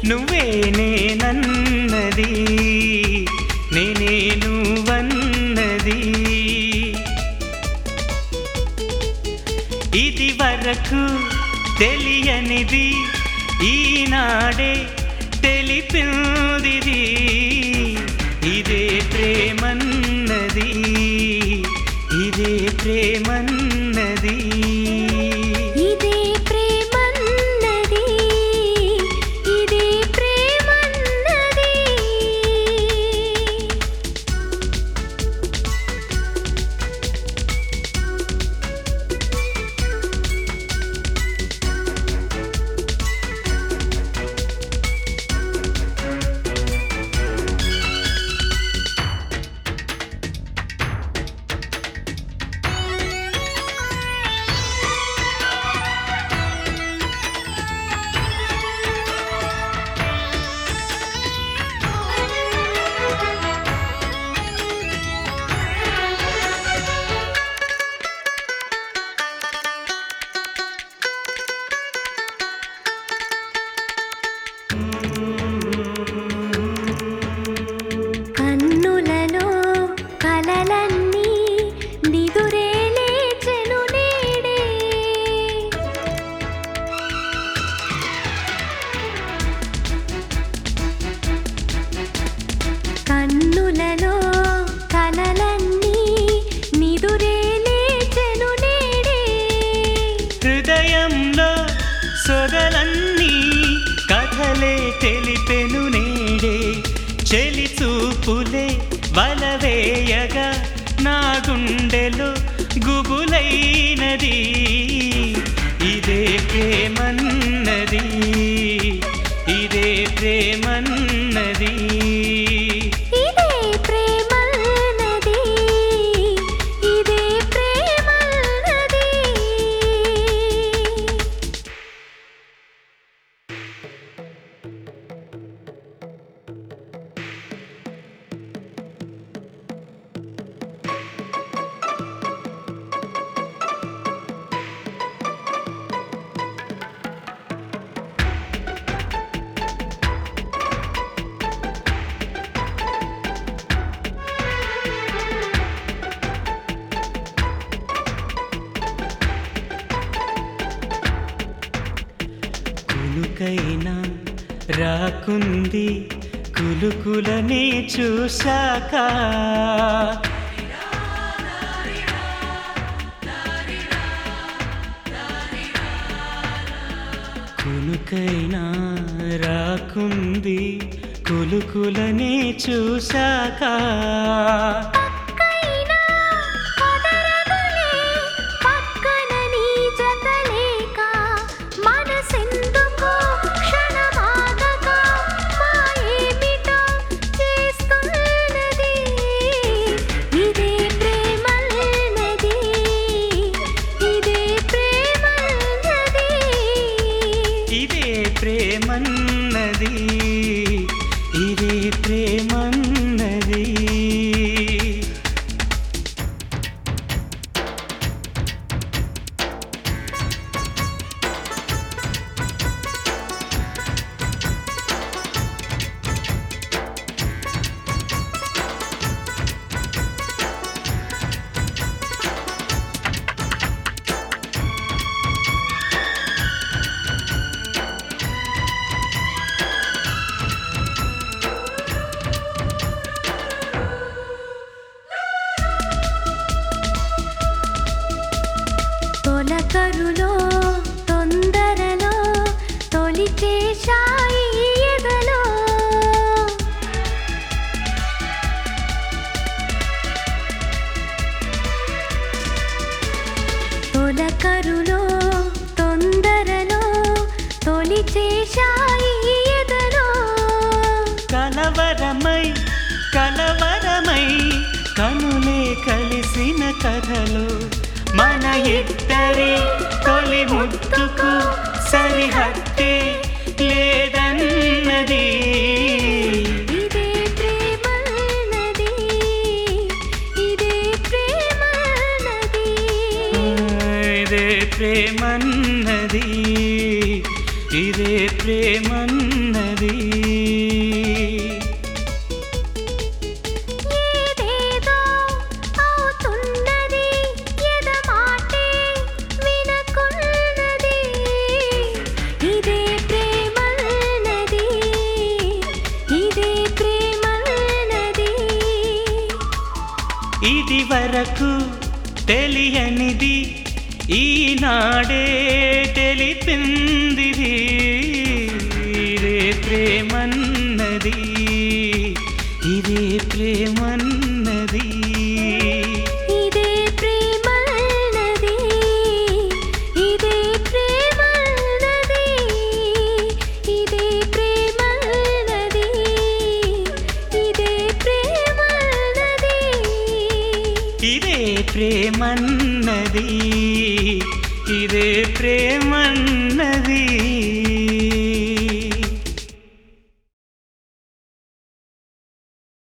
నువ్వే నేనన్నది నేనే నువ్వన్నది ఇది వరకు తెలియనిది ఈనాడే తెలిపిందిది ఇదే ప్రేమన్నది ఇదే ప్రేమన్నది ఇదే ప్రేమన్నది ఇదే ప్రేమన్నది కన్నులలో కలలన్నీ నిదురే లేచెను నేడే కన్నులలో కలలన్నీ నిదురే లేచెను నేడే హృదయంలో సొదలన్నీ కథలే తెలిపెను నేడే చెలి చూపులే వలవేయగా నా గుండెలో గుబులైనది ఇదే ప్రేమన్నది ఇదే ప్రేమన్నది ఇదే ప్రేమన్నది ఇదే ప్రేమన్నది కులుకైనా రాకుంది కులుకులని చూశాక కులుకైనా రాకుంది కులుకులని చూశాక పక్కైనా కుదరదులే పక్కన నీ జతలేక మనసెందుకు క్షణమాగక మాయేమిటో చేస్తున్నది ఇదే ప్రేమన్నది ఇదే ప్రేమన్నది ఇదే ప్రేమన్నది ఇదే ప్రేమన్నది తొలకరులో తొందరలో తొలిచే షాయి ఎదలో తొలకరులో తొందరలో తొలిచే షాయి ఎదలో కలవరమై కలవరమై కనులే కలిసిన కథలు మన ఇద్దరి తొలి ముద్దుకు సరిహద్దే లేదన్నది ఇదే ప్రేమన్నది ఇదే ప్రేమన్నది ఇదే ప్రేమన్నది ఇదే ప్రేమన్నది వరకు తెలియనిది ఈనాడే తెలిపింది ఇదే ప్రేమన్నది ఇదే ప్రేమన్నది ఇదే ప్రేమన్నది ఇదే ప్రేమన్నది ఇదే ప్రేమన్నది ఇదే ప్రేమన్నది ఇదే ప్రేమన్నది ఇదే ప్రేమన్నది